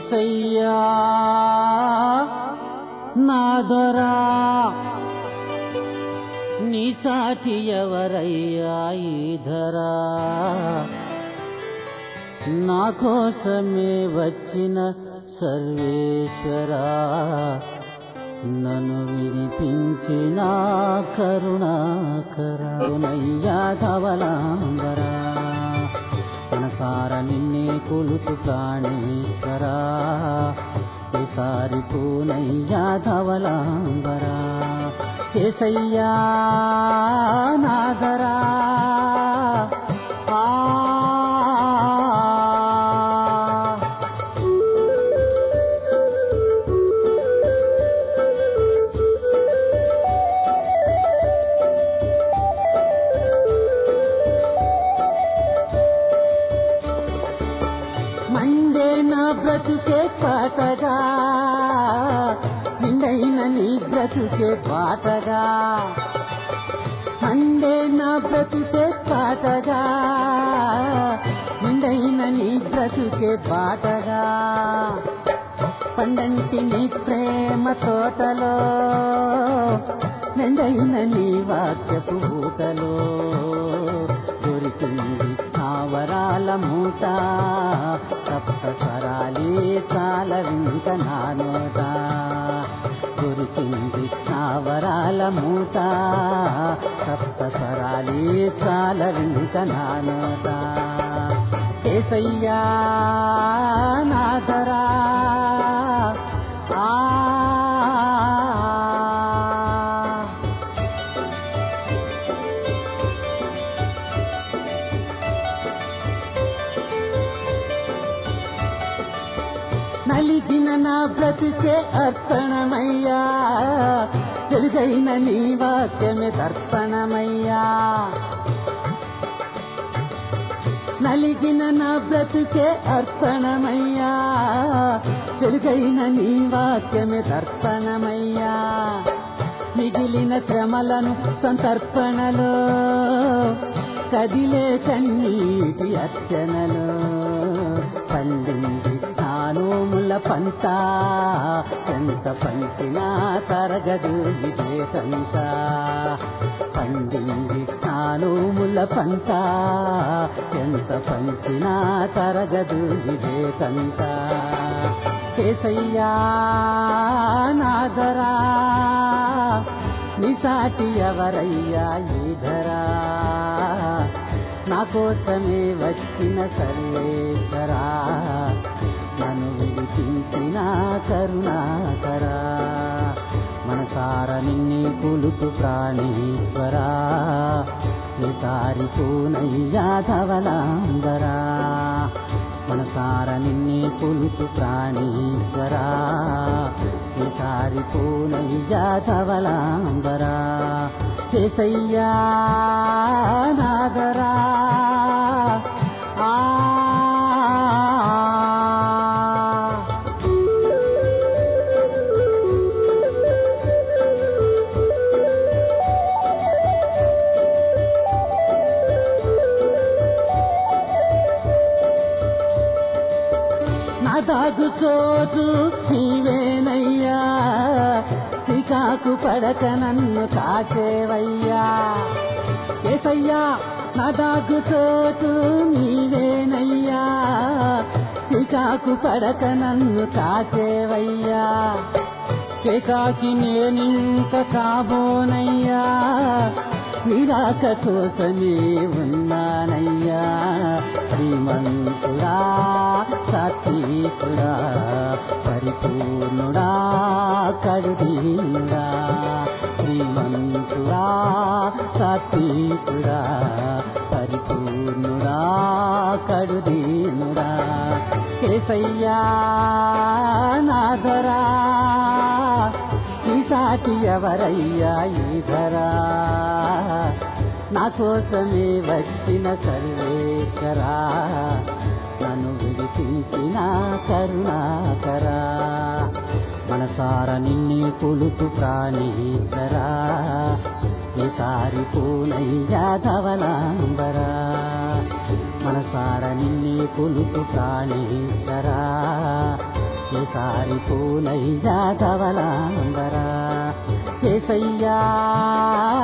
ఏసయ్యా నాదరా నీ సాటి ఎవరయ్యా ఈధరా నా కోసమే వచ్చిన సర్వేశ్వరా నన్ను విడిపించిన కరుణాకరుణయ్యా ధవలాంబరా మనసార నిన్నే కొలుతు ప్రాణేశ్వరా ఈసారి పూనయ్యా ధవలాంబరా కేసయ్యా నాదరా ఆ మండే నా బ్రతుకే పాటగా నిండైన నీ బ్రతుకే బాటగా మండే నా బ్రతుకే పాటగా నిండైన నీ బ్రతుకే బాటగా పండంటి నీ ప్రేమ తోటలో మెండైన నీ వాక్యపు ఊటలో దొరికింది ఆవరాల మూట సప్త స్వరాలే చాల వింక నానోట దొరికింది ఆవరాల మూట సప్త స్వరాలే చాల వింక నానోట ఏసయ్యా నాదరా ఆ నలిగిన నా బ్రతుకే అర్పణమయ్యా తెలుగైన నీ వాక్యమే దర్పణమయ్యా నలిగిన నా బ్రతుకే అర్పణమయ్యా తెలుగైన నీ వాక్యమే దర్పణమయ్యా మిగిలిన శ్రమలను సంతర్పణలో కదిలే కన్నీటి అర్చనలో పండింది నానోముల పంట ఎంత పంచినా తరగదు ఇదే తంత పండింది నానోముల పంట ఎంత పంచినా తరగదు ఇదే తంత కేసయ్యా నాదరా నిసాటి ఎవరయ్యా ఈధరా నా కోసమే వచ్చిన సర్వేశ్వరా నన్ను విడిపించిన కరుణాకరా మనసార నిన్నే కొలుతు ప్రాణేశ్వరా నిసారి పూనయ్యా ధవలాంబరా మనసార నిన్నే కొలుతు ప్రాణేశ్వరా నిసారి పూనయ్యా ధవలాంబరా కేసయ్యా నాదరా ఆ నా దాగు చోటు నీవేనయ్యా చికాకు పడక నన్ను కాచేవయ్యా ఏసయ్యా నా దాగు చోటు నీవేనయ్యా చికాకు పడక నన్ను కాచేవయ్యా చికాకి నేనింక కాబోనయ్యా నిరాక కోసమే ఉన్నానయ్యా శ్రీమంతుడా సాత్వికుడా పరిపూర్ణుడా కడుదీనుడా శ్రీమంతుడా సాత్వికుడా పరిపూర్ణుడా కడుదీనుడా కేసయ్యా నాదరా ఈ సాటి ఎవరయ్యా ఈధరా నా కోసమే వచ్చిన సర్వేశ్వరా నన్ను విడిపించిన కరుణాకరా మనసార నిన్నే కొలుతు ప్రాణేశ్వరా ఈసారి పూనయ్యా ధవలాంబరా మనసార నిన్నే కొలుతు ప్రాణేశ్వరా కేసారి పూనయ్యా ధవలాంబరా ఏసయ్యా